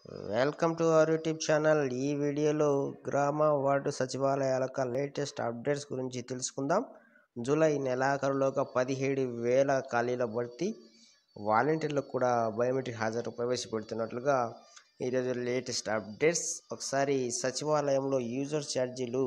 welcome to our YouTube channel ఈ వీడియోలో గ్రామ వార్డు సచివాలయాల యొక్క లేటెస్ట్ అప్డేట్స్ గురించి తెలుసుకుందాం జూలై నెలాఖరులోగా పదిహేడు వేల ఖాళీల భర్తీ వాలంటీర్లకు కూడా బయోమెట్రిక్ హాజరు ప్రవేశపెడుతున్నట్లుగా ఈరోజు లేటెస్ట్ అప్డేట్స్ ఒకసారి సచివాలయంలో యూజర్ ఛార్జీలు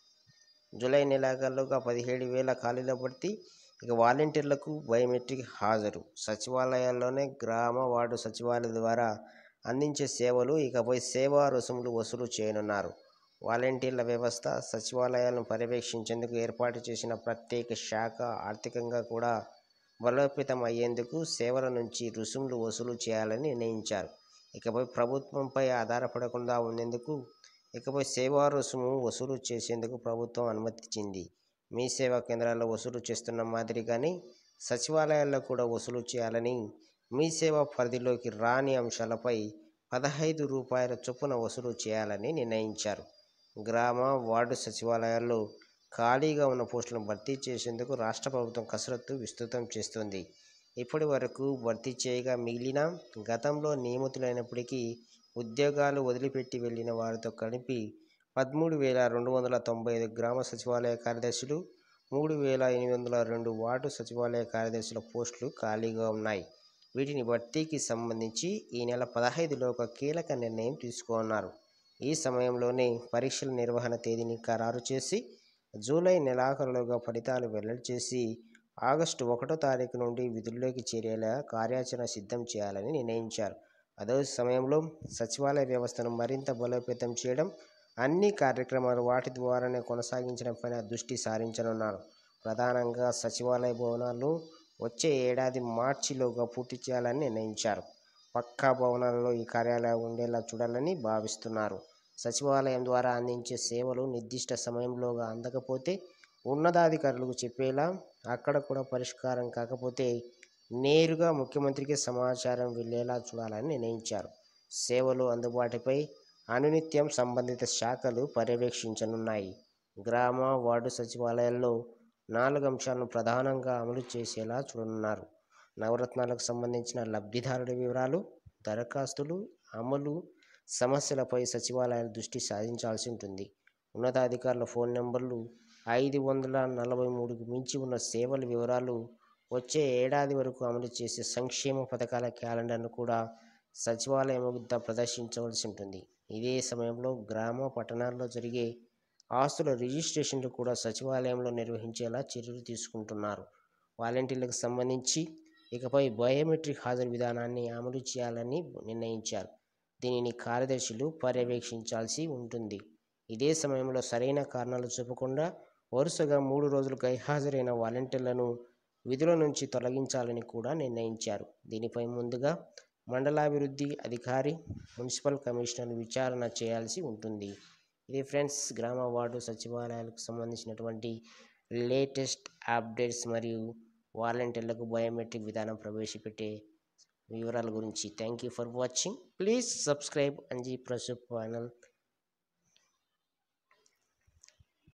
జూలై నెలాఖరులోగా పదిహేడు వేల ఖాళీల భర్తీ ఇక వాలంటీర్లకు బయోమెట్రిక్ హాజరు సచివాలయాల్లోనే గ్రామ వార్డు సచివాలయం ద్వారా అందించే సేవలు ఇకపై సేవా రుసుములు వసూలు చేయనున్నారు వాలంటీర్ల వ్యవస్థ సచివాలయాలను పర్యవేక్షించేందుకు ఏర్పాటు చేసిన ప్రత్యేక శాఖ ఆర్థికంగా కూడా బలోపేతం అయ్యేందుకు సేవల నుంచి రుసుములు వసూలు చేయాలని నిర్ణయించారు ఇకపై ప్రభుత్వంపై ఆధారపడకుండా ఉండేందుకు ఇకపై సేవా రుసుము వసూలు చేసేందుకు ప్రభుత్వం అనుమతించింది మీ సేవా కేంద్రాల్లో వసూలు చేస్తున్న మాదిరిగానే సచివాలయాల్లో కూడా వసూలు చేయాలని మీ సేవ పరిధిలోకి రాని అంశాలపై పదహైదు రూపాయల చొప్పున వసూలు చేయాలని నిర్ణయించారు గ్రామ వార్డు సచివాలయాల్లో ఖాళీగా ఉన్న పోస్టులను భర్తీ చేసేందుకు రాష్ట్ర ప్రభుత్వం కసరత్తు విస్తృతం చేస్తుంది ఇప్పటి వరకు భర్తీ చేయగా మిగిలిన గతంలో నియమితులైనప్పటికీ ఉద్యోగాలు వదిలిపెట్టి వెళ్ళిన వారితో కలిపి పదమూడు వేల రెండు వందల తొంభై ఐదు గ్రామ సచివాలయ కార్యదర్శులు మూడు వేల ఎనిమిది వందల రెండు వార్డు సచివాలయ కార్యదర్శుల పోస్టులు ఖాళీగా ఉన్నాయి వీటిని భర్తీకి సంబంధించి ఈ నెల పదహైదులో ఒక కీలక నిర్ణయం తీసుకోనున్నారు ఈ సమయంలోనే పరీక్షల నిర్వహణ తేదీని ఖరారు చేసి జూలై నెలాఖరులోగా ఫలితాలు వెల్లడి చేసి ఆగస్టు ఒకటో తారీఖు నుండి విధుల్లోకి చేరేలా కార్యాచరణ సిద్ధం చేయాలని నిర్ణయించారు అదే సమయంలో సచివాలయ వ్యవస్థను మరింత బలోపేతం చేయడం అన్ని కార్యక్రమాలు వాటి ద్వారానే కొనసాగించడంపైన దృష్టి సారించనున్నారు ప్రధానంగా సచివాలయ భవనాలు వచ్చే ఏడాది మార్చిలోగా పూర్తి చేయాలని నిర్ణయించారు పక్కా భవనాలలో ఈ కార్యాలయం ఉండేలా చూడాలని భావిస్తున్నారు సచివాలయం ద్వారా అందించే సేవలు నిర్దిష్ట సమయంలోగా అందకపోతే ఉన్నతాధికారులకు చెప్పేలా అక్కడ కూడా పరిష్కారం కాకపోతే నేరుగా ముఖ్యమంత్రికి సమాచారం వెళ్ళేలా చూడాలని నిర్ణయించారు సేవలు అందుబాటుపై అనునిత్యం సంబంధిత శాఖలు పర్యవేక్షించనున్నాయి గ్రామ వార్డు సచివాలయాల్లో నాలుగు అంశాలను ప్రధానంగా అమలు చేసేలా చూడనున్నారు నవరత్నాలకు సంబంధించిన లబ్ధిదారుల వివరాలు దరఖాస్తులు అమలు సమస్యలపై సచివాలయాలు దృష్టి సాధించాల్సి ఉంటుంది ఉన్నతాధికారుల ఫోన్ నెంబర్లు ఐదు వందల నలభై మూడుకు మించి ఉన్న సేవల వివరాలు వచ్చే ఏడాది వరకు అమలు చేసే సంక్షేమ పథకాల క్యాలెండర్ను కూడా సచివాలయం వద్ద ప్రదర్శించవలసి ఉంటుంది ఇదే సమయంలో గ్రామ పట్టణాల్లో జరిగే ఆస్తుల రిజిస్ట్రేషన్లు కూడా సచివాలయంలో నిర్వహించేలా చర్యలు తీసుకుంటున్నారు వాలంటీర్లకు సంబంధించి ఇకపై బయోమెట్రిక్ హాజరు విధానాన్ని అమలు చేయాలని నిర్ణయించారు దీనిని కార్యదర్శులు పర్యవేక్షించాల్సి ఉంటుంది ఇదే సమయంలో సరైన కారణాలు చూపకుండా వరుసగా మూడు రోజులు గైహాజరైన వాలంటీర్లను విధుల నుంచి తొలగించాలని కూడా నిర్ణయించారు దీనిపై ముందుగా మండలాభివృద్ధి అధికారి మున్సిపల్ కమిషనర్ విచారణ చేయాల్సి ఉంటుంది ఇది ఫ్రెండ్స్ గ్రామ వార్డు సచివాలయాలకు సంబంధించినటువంటి లేటెస్ట్ అప్డేట్స్ మరియు వాలంటీర్లకు బయోమెట్రిక్ విధానం ప్రవేశపెట్టే వివరాల గురించి thank you for watching please subscribe Anji ప్రసూప్ ఛానల్